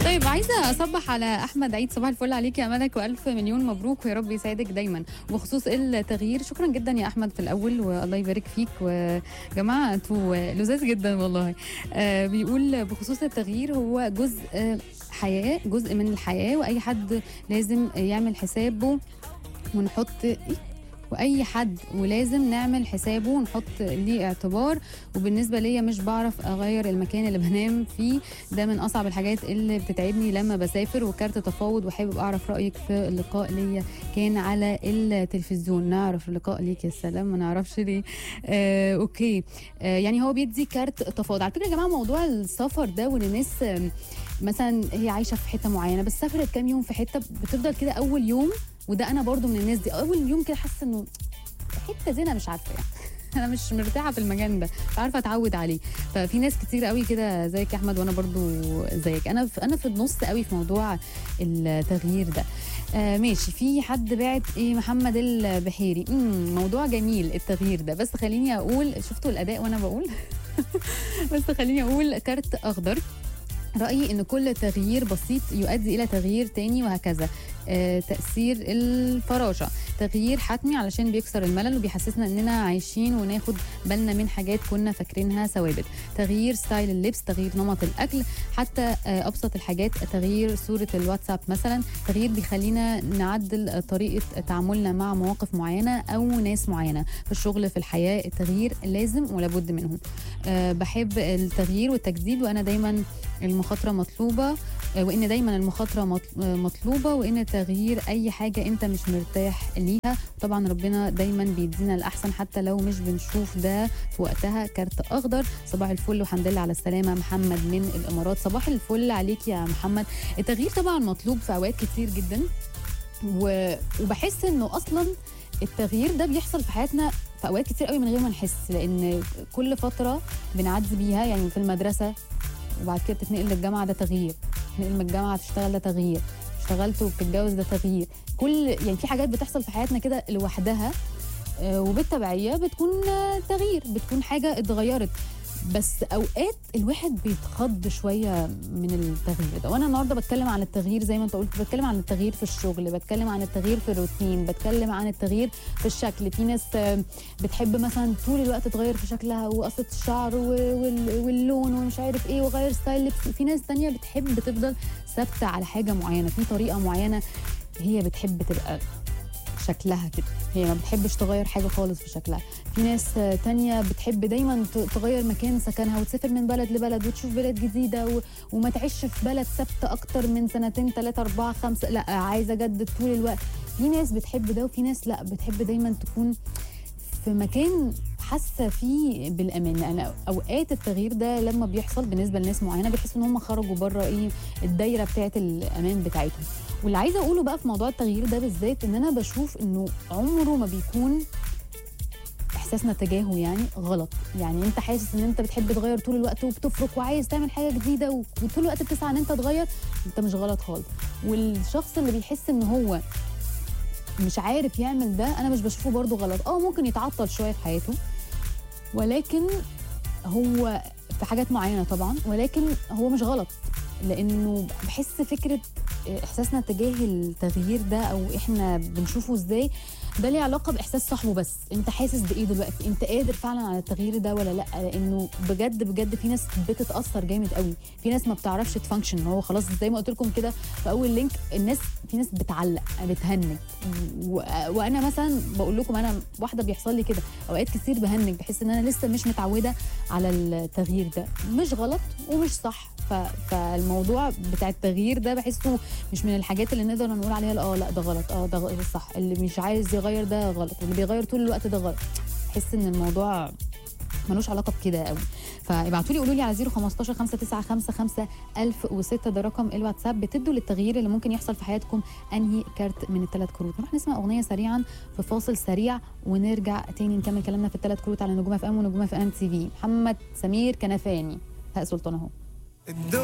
طيب عايزه اصبح على احمد عيد صباح الفل عليك يا امانك والف مليون مبروك ويا رب يسعدك دايما وبخصوص التغيير شكرا جدا يا احمد في الاول والله يبارك فيك وجماعه انتوا لذاذ جدا والله آه بيقول بخصوص التغيير هو جزء آه، حياه جزء من الحياه واي حد لازم يعمل حسابه ونحط إيه؟ واي حد ولازم نعمل حسابه ونحط ليه اعتبار وبالنسبه ليا مش بعرف اغير المكان اللي بنام فيه ده من اصعب الحاجات اللي بتتعبني لما بسافر وكارت تفاوض وحابب اعرف رايك في اللقاء ليا كان على التلفزيون نعرف اللقاء ليك يا سلام ما نعرفش ليه آه اوكي آه يعني هو بيدي كارت تفاوض على فكره يا جماعه موضوع السفر ده وان الناس آم، مثلا هي عايشه في حته معينه بس سافرت كام يوم في حته بتفضل كده اول يوم وده انا برضو من الناس دي اول يوم كده حاسه انه حته زي انا مش عارفه يعني انا مش مرتاحه في المكان ده مش عارفه اتعود عليه ففي ناس كتير قوي كده زيك يا احمد وانا برضو زيك انا في انا في النص قوي في موضوع التغيير ده آه ماشي في حد بعت ايه محمد البحيري امم موضوع جميل التغيير ده بس خليني اقول شفتوا الاداء وانا بقول بس خليني اقول كارت اخضر رأيي إن كل تغيير بسيط يؤدي إلى تغيير تاني وهكذا آه تأثير الفراشة تغيير حتمي علشان بيكسر الملل وبيحسسنا إننا عايشين وناخد بالنا من حاجات كنا فاكرينها ثوابت تغيير ستايل اللبس تغيير نمط الأكل حتى آه أبسط الحاجات تغيير صورة الواتساب مثلا تغيير بيخلينا نعدل طريقة تعاملنا مع مواقف معينة أو ناس معينة في الشغل في الحياة التغيير لازم ولابد منه آه بحب التغيير والتجديد وأنا دايما المخاطرة مطلوبة آه، وإن دايما المخاطرة مط- آه، مطلوبة وإن تغيير أي حاجة أنت مش مرتاح ليها طبعا ربنا دايما بيدينا الأحسن حتى لو مش بنشوف ده في وقتها كارت أخضر صباح الفل والحمد لله على السلامة محمد من الإمارات صباح الفل عليك يا محمد التغيير طبعا مطلوب في أوقات كتير جدا و... وبحس إنه أصلا التغيير ده بيحصل في حياتنا في اوقات كتير قوي من غير ما نحس لان كل فتره بنعدي بيها يعني في المدرسه وبعد كده بتتنقل للجامعه ده تغيير تنقل من الجامعه تشتغل ده تغيير اشتغلت وبتتجوز ده تغيير كل يعني في حاجات بتحصل في حياتنا كده لوحدها آه، وبالتبعيه بتكون آه، تغيير بتكون حاجه اتغيرت بس اوقات الواحد بيتخض شويه من التغيير ده وانا النهارده بتكلم عن التغيير زي ما انت قلت بتكلم عن التغيير في الشغل بتكلم عن التغيير في الروتين بتكلم عن التغيير في الشكل في ناس آه، بتحب مثلا طول الوقت تغير في شكلها وقصه الشعر و- وال- واللون ومش عارف ايه وغير ستايل لبس في ناس تانية بتحب تفضل ثابته على حاجه معينه في طريقه معينه هي بتحب تبقى شكلها كده هي ما بتحبش تغير حاجه خالص في شكلها في ناس آه، تانية بتحب دايما ت- تغير مكان سكنها وتسافر من بلد لبلد وتشوف بلد جديده و... وما تعيش في بلد ثابته اكتر من سنتين ثلاثه اربعه خمسه لا عايزه اجدد طول الوقت في ناس بتحب ده وفي ناس لا بتحب دايما تكون في مكان حاسه فيه بالامان انا اوقات التغيير ده لما بيحصل بالنسبه لناس معينه بيحسوا ان هم خرجوا بره ايه الدايره بتاعه الامان بتاعتهم واللي عايزه اقوله بقى في موضوع التغيير ده بالذات ان انا بشوف انه عمره ما بيكون احساسنا تجاهه يعني غلط يعني انت حاسس ان انت بتحب تغير طول الوقت وبتفرك وعايز تعمل حاجه جديده و- وطول الوقت بتسعى ان انت تغير انت مش غلط خالص والشخص اللي بيحس ان هو مش عارف يعمل ده انا مش بشوفه برضه غلط اه ممكن يتعطل شويه في حياته ولكن هو في حاجات معينه طبعا ولكن هو مش غلط لانه بحس فكره احساسنا تجاه التغيير ده او احنا بنشوفه ازاي ده ليه علاقه باحساس صاحبه بس انت حاسس بايه دلوقتي انت قادر فعلا على التغيير ده ولا لا لانه بجد بجد في ناس بتتاثر جامد قوي في ناس ما بتعرفش تفانكشن هو خلاص زي ما قلت لكم كده في اول لينك الناس في ناس بتعلق بتهنج و... وانا مثلا بقول لكم انا واحده بيحصل لي كده اوقات كتير بهنج بحس ان انا لسه مش متعوده على التغيير ده مش غلط ومش صح ف... فالموضوع بتاع التغيير ده بحسه مش من الحاجات اللي نقدر نقول عليها لا، اه لا ده غلط اه ده غ- ده صح اللي مش عايز يغير ده غلط واللي بيغير طول الوقت ده غلط بحس ان الموضوع ملوش علاقه بكده قوي فابعتوا لي قولوا لي على 015 595 1006 ده رقم الواتساب بتدوا للتغيير اللي ممكن يحصل في حياتكم انهي كارت من الثلاث كروت نروح نسمع اغنيه سريعا في فاصل سريع ونرجع تاني نكمل كلامنا في الثلاث كروت على نجوم اف ام ونجوم اف ام تي في محمد سمير كنفاني هاء سلطان اهو